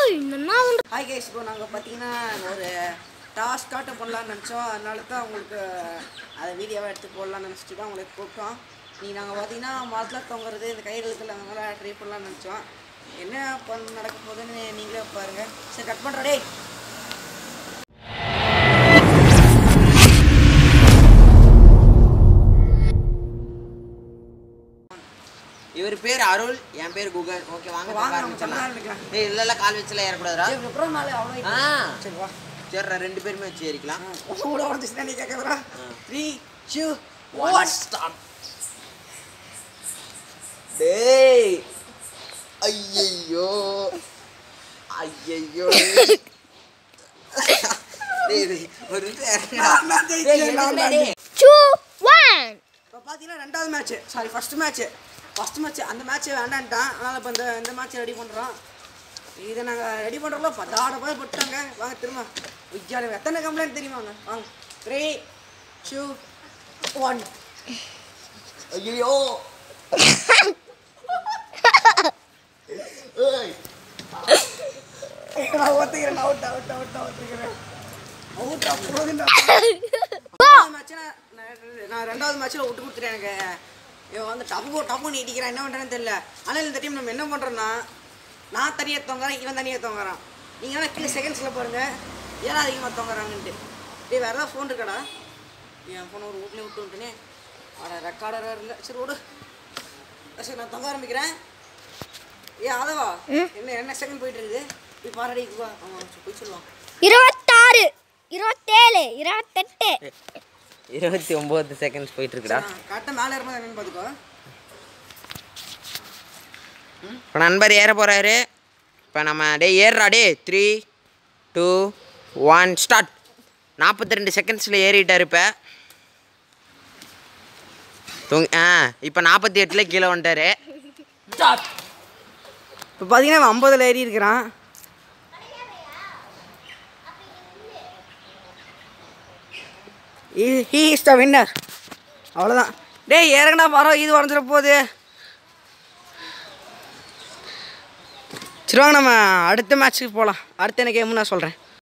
என்னன்னா உண்டு hi guys இப்போ நாங்கள் பார்த்தீங்கன்னா ஒரு டாஸ்க் காட்ட பண்ணலாம்னு நினச்சோம் அதனால தான் உங்களுக்கு அதை வீடியோவாக எடுத்து போடலாம்னு நினச்சிட்டு தான் உங்களுக்கு கூப்பிட்டோம் நீ நாங்கள் பார்த்தீங்கன்னா மரத்தில் தொங்குறது இந்த கையெழுத்தில் அந்த மாதிரி ட்ரை பண்ணலாம்னு நினச்சோம் என்ன பண்ண நடக்க போகுதுன்னு நீங்களே பாருங்கள் சரி கட் பண்ணுறா டேய் இவர் பேர் அருள் என் பேர் குகன் ஓகே வாங்க வாங்க, வாங்க நம்ம பண்ண ஆரம்பிச்சிடலாம் ஆரம்பிக்கலாம். ஏய் இல்ல இல்ல கால் வச்சுல ஏறக்கூடாதுடா சரி அப்புறம் நாளை அவ்வளோ ஆ சரி வா சரி ரெண்டு பேருமே வச்சு ஏறிக்கலாம் கூட உடஞ்சிச்சுன்னா நீ கேட்கறா த்ரீ டூ One stop. டேய் ஐயையோ ஐயையோ டேய் டேய், ஒரு நிமிஷம் இறங்குடா. நான் ஜெயிச்சேன், டேய், நான் எதுக்குடா தான் டேய்? டூ ஒன் இப்போ பார்த்தீங்கன்னா ரெண்டாவது match sorry first match first match அந்த மேட்ச் வேண்டான்ட்டான் அதனால் இப்போ இந்த இந்த மேட்ச் ரெடி பண்ணுறோம் இதை நாங்கள் ரெடி பண்ணுறோம்ல பத்தாட போய் போட்டாங்க வாங்க திரும்ப விஜயாலயம் எத்தனை கம்ப்ளைண்ட் தெரியுமா வாங்க வாங்க த்ரீ டூ ஒன் ஐயையோ ஏய் நான் ஒத்துக்கிறேன் அவுட் அவுட் அவுட் ஒத்துக்கிறேன் அவுட் அப்போது நான் ரெண்டாவது மேட்ச்சில் விட்டு கொடுத்துட்டேன் எனக்கு இவன் வந்து டப்பு டப்பு நீட்டிக்கிறான் என்ன பண்ணுறேன்னு தெரியல ஆனால் இந்த டைம் நம்ம என்ன பண்ணுறோன்னா நான் தனியாக தொங்குறேன் இவன் தனியாக தொங்குறான் நீங்கள் வேணால் கீழே செகண்ட்ஸில் பாருங்கள் ஏன்னா அதிகமாக தொங்குறாங்கன்ட்டு டேய் வேறு ஏதாவது ஃபோன் இருக்காடா என் ஃபோன் ஒரு வீட்லேயே விட்டு விட்டுனே அட ரெக்கார்டராக இல்லை சரி விடு சரி நான் தொங்க ஆரம்பிக்கிறேன் ஏ அதவா என்ன என்ன செகண்ட் போயிட்டு இருக்குது போய் பாரடி வா அவன் போய் சொல்லுவான் இருபத்தாறு இருபத்தேழு இருபத்தெட்டு இருபத்தி ஒம்பது செகண்ட்ஸ் போயிட்டு இருக்குடா கரெக்டாக மேலே இருக்கும்போது என்னன்னு பார்த்துக்கோ இப்போ நண்பர் ஏற போகிறாரு இப்போ நம்ம டே ஏறுறா டே த்ரீ டூ ஒன் ஸ்டார்ட் நாற்பத்தி ரெண்டு செகண்ட்ஸில் ஏறிட்டார் இப்போ தூங்க ஆ இப்போ நாற்பத்தி எட்டில் கீழே வந்துட்டாரு இப்போ பார்த்தீங்கன்னா அவன் ஐம்பதில் ஏறி இருக்கிறான் ஹீ இஸ் த வின்னர் அவ்வளோதான் டேய் இறங்கினா பரவ இது உடஞ்சிட போகுது சரி வாங்க நம்ம அடுத்த மேட்ச்சுக்கு போகலாம் அடுத்த என்ன கேம்னு நான் சொல்கிறேன்